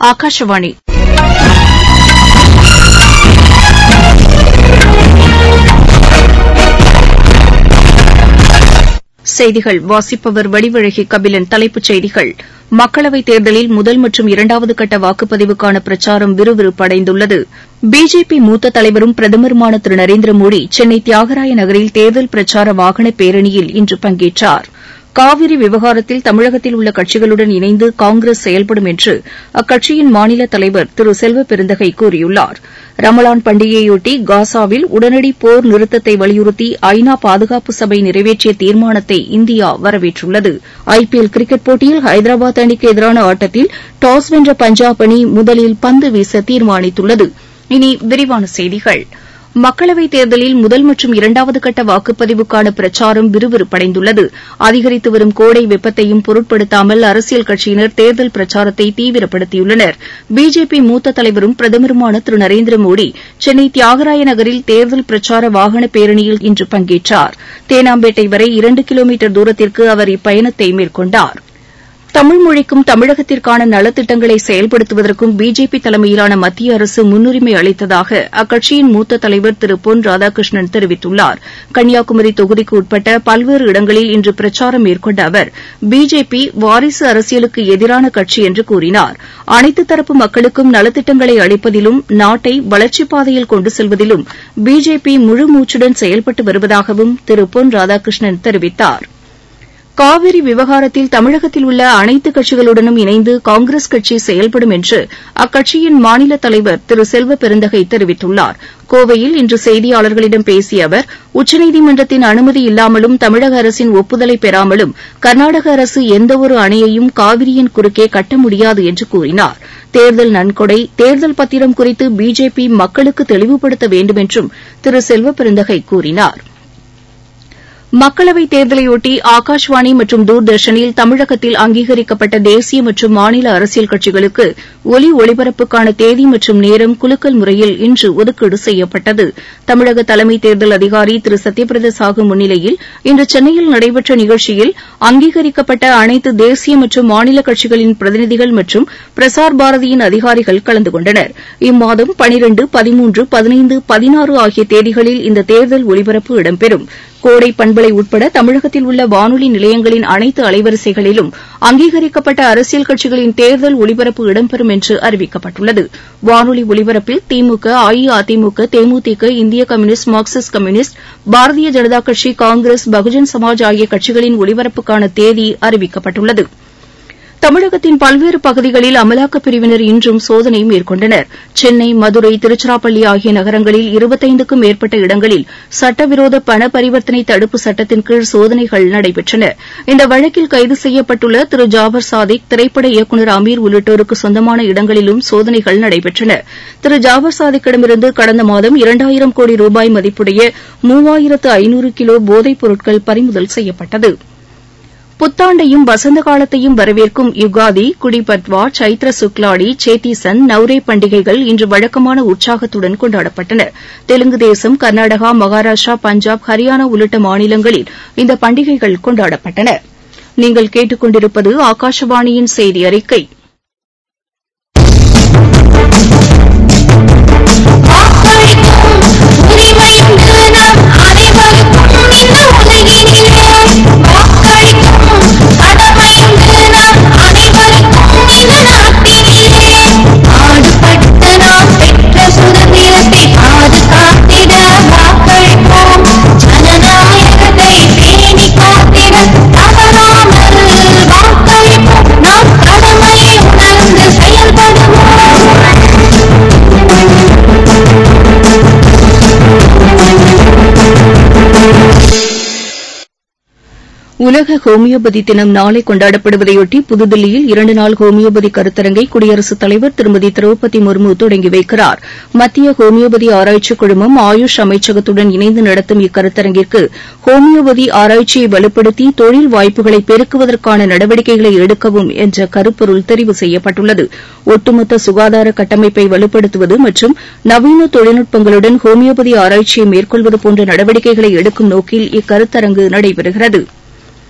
ஆகாஷவாணி செய்திகள் வாசிப்பவர் வடிவழகி கபிலன் தலைப்புச் செய்திகள் மக்களவைத் தேர்தலில் முதல் மற்றும் இரண்டாவது கட்ட வாக்குப்பதிவுக்கான பிரச்சாரம் விறுவிறுப்படைந்துள்ளது பிஜேபி மூத்த தலைவரும் பிரதமருமான திரு நரேந்திர மோடி சென்னை தியாகராய நகரில் தேர்தல் பிரச்சார வாகன பேரணியில் இன்று பங்கேற்றார் காவிரி விவகாரத்தில் தமிழகத்தில் உள்ள கட்சிகளுடன் இணைந்து காங்கிரஸ் செயல்படும் என்று அக்கட்சியின் மாநில தலைவர் திரு செல்வ பெருந்தகை கூறியுள்ளார் ரமலான் பண்டிகையொட்டி காசாவில் உடனடி போர் நிறுத்தத்தை வலியுறுத்தி ஐநா பாதுகாப்பு சபை நிறைவேற்றிய தீர்மானத்தை இந்தியா வரவேற்றுள்ளது ஐபிஎல் கிரிக்கெட் போட்டியில் ஹைதராபாத் அணிக்கு எதிரான ஆட்டத்தில் டாஸ் வென்ற பஞ்சாப் அணி முதலில் பந்து வீச தீர்மானித்துள்ளது இனி விரிவான செய்திகள் மக்களவைத் தேர்தலில் முதல் மற்றும் இரண்டாவது கட்ட வாக்குப்பதிவுக்கான பிரச்சாரம் விறுவிறுப்படைந்துள்ளது அதிகரித்து வரும் கோடை வெப்பத்தையும் பொருட்படுத்தாமல் அரசியல் கட்சியினர் தேர்தல் பிரச்சாரத்தை தீவிரப்படுத்தியுள்ளனர் பிஜேபி மூத்த தலைவரும் பிரதமருமான திரு நரேந்திர மோடி சென்னை தியாகராய நகரில் தேர்தல் பிரச்சார வாகன பேரணியில் இன்று பங்கேற்றார் தேனாம்பேட்டை வரை இரண்டு கிலோமீட்டர் தூரத்திற்கு அவர் இப்பயணத்தை மேற்கொண்டார் தமிழ் மொழிக்கும் தமிழகத்திற்கான நலத்திட்டங்களை செயல்படுத்துவதற்கும் பிஜேபி தலைமையிலான மத்திய அரசு முன்னுரிமை அளித்ததாக அக்கட்சியின் மூத்த தலைவர் திரு பொன் ராதாகிருஷ்ணன் தெரிவித்துள்ளார் கன்னியாகுமரி தொகுதிக்கு உட்பட்ட பல்வேறு இடங்களில் இன்று பிரச்சாரம் மேற்கொண்ட அவர் பிஜேபி வாரிசு அரசியலுக்கு எதிரான கட்சி என்று கூறினார் அனைத்து தரப்பு மக்களுக்கும் நலத்திட்டங்களை அளிப்பதிலும் நாட்டை வளர்ச்சிப் பாதையில் கொண்டு செல்வதிலும் பிஜேபி முழு மூச்சுடன் செயல்பட்டு வருவதாகவும் திரு பொன் ராதாகிருஷ்ணன் தெரிவித்தாா் காவிரி விவகாரத்தில் தமிழகத்தில் உள்ள அனைத்து கட்சிகளுடனும் இணைந்து காங்கிரஸ் கட்சி செயல்படும் என்று அக்கட்சியின் மாநில தலைவர் திரு செல்வ பெருந்தகை தெரிவித்துள்ளார் கோவையில் இன்று செய்தியாளர்களிடம் பேசிய அவர் உச்சநீதிமன்றத்தின் அனுமதி இல்லாமலும் தமிழக அரசின் ஒப்புதலை பெறாமலும் கர்நாடக அரசு எந்தவொரு அணையையும் காவிரியின் குறுக்கே கட்ட முடியாது என்று கூறினார் தேர்தல் நன்கொடை தேர்தல் பத்திரம் குறித்து பிஜேபி மக்களுக்கு தெளிவுபடுத்த வேண்டும் என்றும் திரு செல்வ பெருந்தகை கூறினாா் மக்களவைத் தேர்தலையொட்டி ஆகாஷ்வாணி மற்றும் தூர்தர்ஷனில் தமிழகத்தில் அங்கீகரிக்கப்பட்ட தேசிய மற்றும் மாநில அரசியல் கட்சிகளுக்கு ஒலி ஒளிபரப்புக்கான தேதி மற்றும் நேரம் குலுக்கல் முறையில் இன்று ஒதுக்கீடு செய்யப்பட்டது தமிழக தலைமை தேர்தல் அதிகாரி திரு சத்யபிரத சாஹூ முன்னிலையில் இன்று சென்னையில் நடைபெற்ற நிகழ்ச்சியில் அங்கீகரிக்கப்பட்ட அனைத்து தேசிய மற்றும் மாநில கட்சிகளின் பிரதிநிதிகள் மற்றும் பிரசார் பாரதியின் அதிகாரிகள் கலந்து கொண்டனர் இம்மாதம் பனிரண்டு பதிமூன்று பதினைந்து பதினாறு ஆகிய தேதிகளில் இந்த தேர்தல் ஒலிபரப்பு இடம்பெறும் கோடை பண்பலை உட்பட தமிழகத்தில் உள்ள வானொலி நிலையங்களின் அனைத்து அலைவரிசைகளிலும் அங்கீகரிக்கப்பட்ட அரசியல் கட்சிகளின் தேர்தல் ஒலிபரப்பு இடம்பெறும் என்று அறிவிக்கப்பட்டுள்ளது வானொலி ஒலிபரப்பில் திமுக அஇஅதிமுக தேமுதிக இந்திய communist marxist communist Bharatiya Janata கட்சி காங்கிரஸ் பகுஜன் சமாஜ் ஆகிய கட்சிகளின் ஒலிபரப்புக்கான தேதி அறிவிக்கப்பட்டுள்ளது தமிழகத்தின் பல்வேறு பகுதிகளில் அமலாக்கப் பிரிவினர் இன்றும் சோதனை மேற்கொண்டனர் சென்னை மதுரை திருச்சிராப்பள்ளி ஆகிய நகரங்களில் இருபத்தைந்துக்கும் மேற்பட்ட இடங்களில் சட்டவிரோத பண பரிவர்த்தனை தடுப்பு சட்டத்தின் கீழ் சோதனைகள் நடைபெற்றன இந்த வழக்கில் கைது செய்யப்பட்டுள்ள திரு ஜாபர் சாதிக் திரைப்பட இயக்குநர் அமீர் உள்ளிட்டோருக்கு சொந்தமான இடங்களிலும் சோதனைகள் நடைபெற்றன திரு ஜாபர் சாதிக்கிடமிருந்து கடந்த மாதம் இரண்டாயிரம் கோடி ரூபாய் மதிப்புடைய மூவாயிரத்து ஐநூறு கிலோ போதைப் பொருட்கள் பறிமுதல் செய்யப்பட்டது புத்தாண்டையும் வசந்த காலத்தையும் வரவேற்கும் யுகாதி குடிபட்வா சைத்ர சுக்லாடி சேத்தீசன் நவ்ரே பண்டிகைகள் இன்று வழக்கமான உற்சாகத்துடன் கொண்டாடப்பட்டன தெலுங்கு தேசம் கர்நாடகா மகாராஷ்டிரா பஞ்சாப் ஹரியானா உள்ளிட்ட மாநிலங்களில் இந்த பண்டிகைகள் கொண்டாடப்பட்டன நீங்கள் கேட்டுக் கொண்டிருப்பது ஆகாஷவாணியின் செய்தி அறிக்கை உலக ஹோமியோபதி தினம் நாளை கொண்டாடப்படுவதையொட்டி புதுதில்லியில் இரண்டு நாள் ஹோமியோபதி கருத்தரங்கை குடியரசுத் தலைவர் திருமதி திரௌபதி முர்மு தொடங்கி வைக்கிறார் மத்திய ஹோமியோபதி ஆராய்ச்சிக் குழுமம் ஆயுஷ் அமைச்சகத்துடன் இணைந்து நடத்தும் இக்கருத்தரங்கிற்கு ஹோமியோபதி ஆராய்ச்சியை வலுப்படுத்தி தொழில் வாய்ப்புகளை பெருக்குவதற்கான நடவடிக்கைகளை எடுக்கவும் என்ற கருப்பொருள் தெரிவு செய்யப்பட்டுள்ளது ஒட்டுமொத்த சுகாதார கட்டமைப்பை வலுப்படுத்துவது மற்றும் நவீன தொழில்நுட்பங்களுடன் ஹோமியோபதி ஆராய்ச்சியை மேற்கொள்வது போன்ற நடவடிக்கைகளை எடுக்கும் நோக்கில் இக்கருத்தரங்கு நடைபெறுகிறது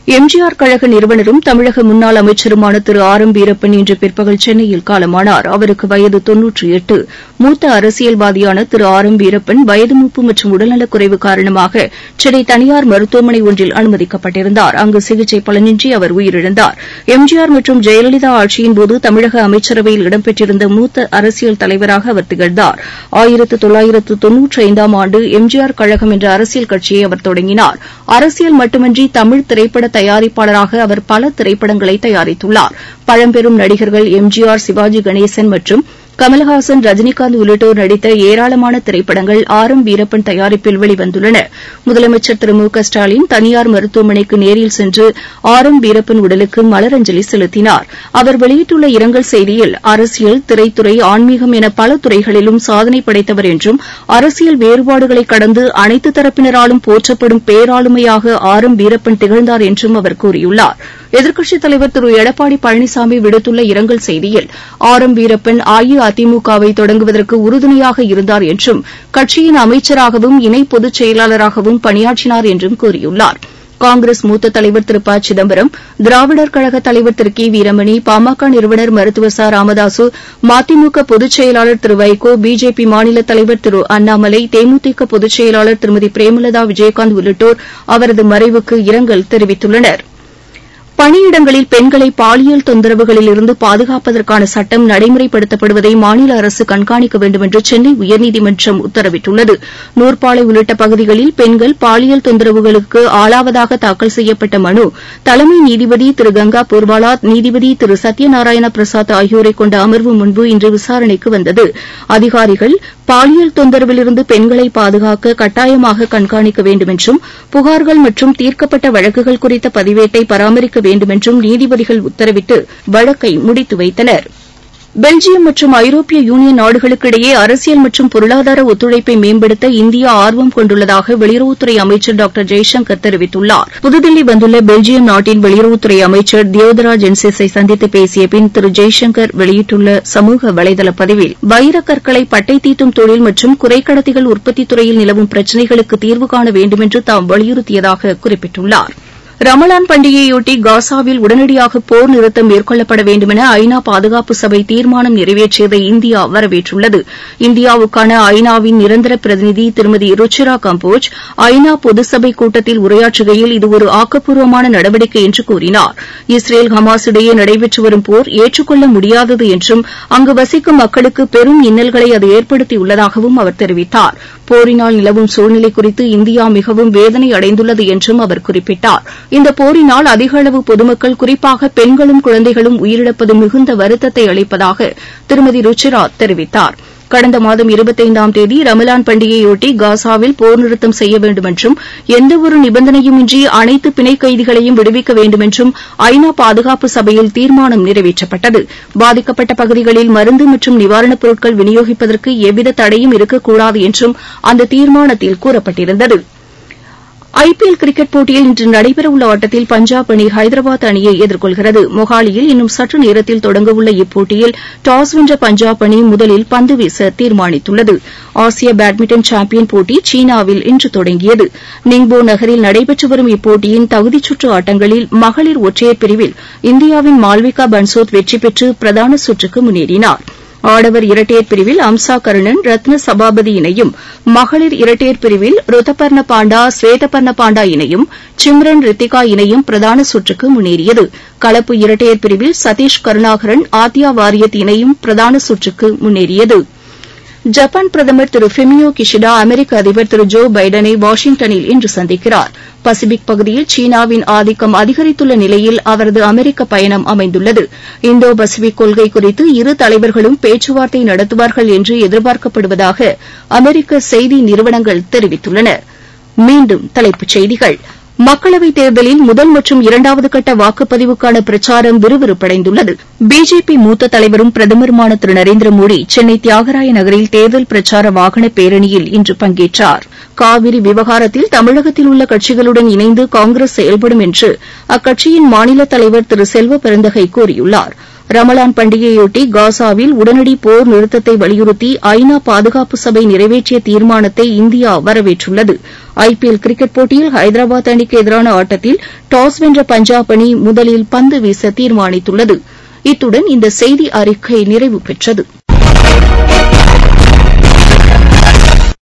எம்ஜிஆர் கழக நிறுவனரும் தமிழக முன்னாள் அமைச்சருமான திரு ஆர் எம் வீரப்பன் இன்று பிற்பகல் சென்னையில் காலமானார் அவருக்கு வயது தொன்னூற்றி எட்டு மூத்த அரசியல்வாதியான திரு ஆர் எம் வீரப்பன் வயது மூப்பு மற்றும் உடல்நலக்குறைவு காரணமாக சென்னை தனியார் மருத்துவமனை ஒன்றில் அனுமதிக்கப்பட்டிருந்தார் அங்கு சிகிச்சை பலனின்றி அவர் உயிரிழந்தார் எம்ஜிஆர் மற்றும் ஜெயலலிதா ஆட்சியின்போது தமிழக அமைச்சரவையில் இடம்பெற்றிருந்த மூத்த அரசியல் தலைவராக அவர் திகழ்ந்தார் ஆயிரத்து தொள்ளாயிரத்து தொன்னூற்றி ஐந்தாம் ஆண்டு எம்ஜிஆர் கழகம் என்ற அரசியல் கட்சியை அவர் தொடங்கினார் அரசியல் மட்டுமன்றி தமிழ் திரைப்பட தயாரிப்பாளராக அவர் பல திரைப்படங்களை தயாரித்துள்ளார் பழம்பெரும் நடிகர்கள் எம்ஜிஆர் சிவாஜி கணேசன் மற்றும் கமல்ஹாசன் ரஜினிகாந்த் உள்ளிட்டோர் நடித்த ஏராளமான திரைப்படங்கள் ஆர் எம் வீரப்பன் தயாரிப்பில் வெளிவந்துள்ளன முதலமைச்சர் திரு மு க ஸ்டாலின் தனியார் மருத்துவமனைக்கு நேரில் சென்று ஆர் எம் வீரப்பன் உடலுக்கு மலரஞ்சலி செலுத்தினார் அவர் வெளியிட்டுள்ள இரங்கல் செய்தியில் அரசியல் திரைத்துறை ஆன்மீகம் என பல துறைகளிலும் சாதனை படைத்தவர் என்றும் அரசியல் வேறுபாடுகளை கடந்து அனைத்து தரப்பினராலும் போற்றப்படும் பேராளுமையாக ஆர் எம் வீரப்பன் திகழ்ந்தார் என்றும் அவர் கூறியுள்ளார் எதிர்க்கட்சித் தலைவர் திரு எடப்பாடி பழனிசாமி விடுத்துள்ள இரங்கல் செய்தியில் ஆர் எம் வீரப்பன் அஇஅதிமுகவை தொடங்குவதற்கு உறுதுணையாக இருந்தார் என்றும் கட்சியின் அமைச்சராகவும் இணை பொதுச் செயலாளராகவும் பணியாற்றினார் என்றும் கூறியுள்ளார் காங்கிரஸ் மூத்த தலைவர் திரு ப சிதம்பரம் திராவிடர் கழக தலைவர் திரு கி வீரமணி பாமக நிறுவனர் மருத்துவர் ச ராமதாசு மதிமுக பொதுச் செயலாளர் திரு வைகோ பிஜேபி மாநில தலைவர் திரு அண்ணாமலை தேமுதிக பொதுச் செயலாளர் திருமதி பிரேமலதா விஜயகாந்த் உள்ளிட்டோர் அவரது மறைவுக்கு இரங்கல் தெரிவித்துள்ளனா் பணியிடங்களில் பெண்களை பாலியல் தொந்தரவுகளிலிருந்து பாதுகாப்பதற்கான சட்டம் நடைமுறைப்படுத்தப்படுவதை மாநில அரசு கண்காணிக்க வேண்டும் என்று சென்னை உயர்நீதிமன்றம் உத்தரவிட்டுள்ளது நூற்பாலை உள்ளிட்ட பகுதிகளில் பெண்கள் பாலியல் தொந்தரவுகளுக்கு ஆளாவதாக தாக்கல் செய்யப்பட்ட மனு தலைமை நீதிபதி திரு கங்கா பூர்வாலா நீதிபதி திரு சத்யநாராயண பிரசாத் ஆகியோரை கொண்ட அமர்வு முன்பு இன்று விசாரணைக்கு வந்தது அதிகாரிகள் பாலியல் தொந்தரவிலிருந்து பெண்களை பாதுகாக்க கட்டாயமாக கண்காணிக்க வேண்டும் என்றும் புகார்கள் மற்றும் தீர்க்கப்பட்ட வழக்குகள் குறித்த பதிவேட்டை பராமரிக்க வேண்டும் என்றும் நீதிபதிகள் உத்தரவிட்டு வழக்கை முடித்து வைத்தனர் பெல்ஜியம் மற்றும் ஐரோப்பிய யூனியன் நாடுகளுக்கு இடையே அரசியல் மற்றும் பொருளாதார ஒத்துழைப்பை மேம்படுத்த இந்தியா ஆர்வம் கொண்டுள்ளதாக வெளியுறவுத்துறை அமைச்சர் டாக்டர் ஜெய்சங்கர் தெரிவித்துள்ளார் புதுதில்லி வந்துள்ள பெல்ஜியம் நாட்டின் வெளியுறவுத்துறை அமைச்சர் தியோதரா ஜென்செஸை சந்தித்து பேசிய பின் திரு ஜெய்சங்கர் வெளியிட்டுள்ள சமூக வலைதள பதிவில் வைரக்கற்களை பட்டை தீட்டும் தொழில் மற்றும் குறைக்கடத்திகள் உற்பத்தித் துறையில் நிலவும் பிரச்சினைகளுக்கு தீர்வு காண வேண்டும் என்று தாம் வலியுறுத்தியதாக குறிப்பிட்டுள்ளாா் ரமலான் பண்டிகையொட்டி காசாவில் உடனடியாக போர் நிறுத்தம் மேற்கொள்ளப்பட வேண்டுமென ஐநா பாதுகாப்பு சபை தீர்மானம் நிறைவேற்றியதை இந்தியா வரவேற்றுள்ளது இந்தியாவுக்கான ஐநாவின் நிரந்தர பிரதிநிதி திருமதி ருச்சிரா கம்போஜ் ஐநா பொதுசபை கூட்டத்தில் உரையாற்றுகையில் இது ஒரு ஆக்கப்பூர்வமான நடவடிக்கை என்று கூறினார் இஸ்ரேல் ஹமாஸ் இடையே நடைபெற்று வரும் போர் ஏற்றுக்கொள்ள முடியாதது என்றும் அங்கு வசிக்கும் மக்களுக்கு பெரும் இன்னல்களை அது ஏற்படுத்தியுள்ளதாகவும் அவர் தெரிவித்தார் போரினால் நிலவும் சூழ்நிலை குறித்து இந்தியா மிகவும் வேதனை அடைந்துள்ளது என்றும் அவர் குறிப்பிட்டார் இந்த போரினால் அதிக அளவு பொதுமக்கள் குறிப்பாக பெண்களும் குழந்தைகளும் உயிரிழப்பது மிகுந்த வருத்தத்தை அளிப்பதாக திருமதி ருச்சிரா தெரிவித்தார் கடந்த மாதம் இருபத்தைந்தாம் தேதி ரமலான் பண்டிகையொட்டி காசாவில் போர் நிறுத்தம் செய்ய வேண்டுமென்றும் எந்தவொரு நிபந்தனையுமின்றி அனைத்து பிணை கைதிகளையும் விடுவிக்க வேண்டுமென்றும் ஐநா பாதுகாப்பு சபையில் தீர்மானம் நிறைவேற்றப்பட்டது பாதிக்கப்பட்ட பகுதிகளில் மருந்து மற்றும் நிவாரணப் பொருட்கள் விநியோகிப்பதற்கு எவ்வித தடையும் இருக்கக்கூடாது என்றும் அந்த தீர்மானத்தில் கூறப்பட்டிருந்தது ஐபிஎல் கிரிக்கெட் போட்டியில் இன்று நடைபெறவுள்ள ஆட்டத்தில் பஞ்சாப் அணி ஹைதராபாத் அணியை எதிர்கொள்கிறது மொஹாலியில் இன்னும் சற்று நேரத்தில் தொடங்கவுள்ள இப்போட்டியில் டாஸ் வென்ற பஞ்சாப் அணி முதலில் பந்து வீச தீர்மானித்துள்ளது ஆசிய பேட்மிண்டன் சாம்பியன் போட்டி சீனாவில் இன்று தொடங்கியது நிங்போ நகரில் நடைபெற்று வரும் இப்போட்டியின் தகுதிச்சுற்று ஆட்டங்களில் மகளிர் ஒற்றையர் பிரிவில் இந்தியாவின் மால்விகா பன்சோத் வெற்றி பெற்று பிரதான சுற்றுக்கு முன்னேறினாா் ஆடவர் இரட்டையர் பிரிவில் அம்சா கருணன் ரத்ன சபாபதி இணையும் மகளிர் இரட்டையர் பிரிவில் ருத்தபர்ண பாண்டா ஸ்வேதபர்ண பாண்டா இணையும் சிம்ரன் ரித்திகா இணையும் பிரதான சுற்றுக்கு முன்னேறியது கலப்பு இரட்டையர் பிரிவில் சதீஷ் கருணாகரன் ஆத்யா வாரியத் இணையும் பிரதான சுற்றுக்கு முன்னேறியது ஜப்பான் பிரதமர் திரு ஃபெமியோ கிஷிடா அமெரிக்க அதிபர் திரு ஜோ பைடனை வாஷிங்டனில் இன்று சந்திக்கிறார் பசிபிக் பகுதியில் சீனாவின் ஆதிக்கம் அதிகரித்துள்ள நிலையில் அவரது அமெரிக்க பயணம் அமைந்துள்ளது இந்தோ பசிபிக் கொள்கை குறித்து இரு தலைவர்களும் பேச்சுவார்த்தை நடத்துவார்கள் என்று எதிர்பார்க்கப்படுவதாக அமெரிக்க செய்தி நிறுவனங்கள் தெரிவித்துள்ளன மீண்டும் தலைப்புச் செய்திகள் மக்களவைத் தேர்தலில் முதல் மற்றும் இரண்டாவது கட்ட வாக்குப்பதிவுக்கான பிரச்சாரம் விறுவிறுப்படைந்துள்ளது பிஜேபி மூத்த தலைவரும் பிரதமருமான திரு நரேந்திர மோடி சென்னை தியாகராய நகரில் தேர்தல் பிரச்சார வாகன பேரணியில் இன்று பங்கேற்றார் காவிரி விவகாரத்தில் தமிழகத்தில் உள்ள கட்சிகளுடன் இணைந்து காங்கிரஸ் செயல்படும் என்று அக்கட்சியின் மாநில தலைவர் திரு செல்வ பெருந்தகை கூறியுள்ளார் ரமலான் பண்டிகையொட்டி காசாவில் உடனடி போர் நிறுத்தத்தை வலியுறுத்தி ஐநா பாதுகாப்பு சபை நிறைவேற்றிய தீர்மானத்தை இந்தியா வரவேற்றுள்ளது ஐபிஎல் கிரிக்கெட் போட்டியில் ஹைதராபாத் அணிக்கு எதிரான ஆட்டத்தில் டாஸ் வென்ற பஞ்சாப் அணி முதலில் பந்து வீச தீர்மானித்துள்ளது இத்துடன் இந்த செய்தி அறிக்கை நிறைவு பெற்றது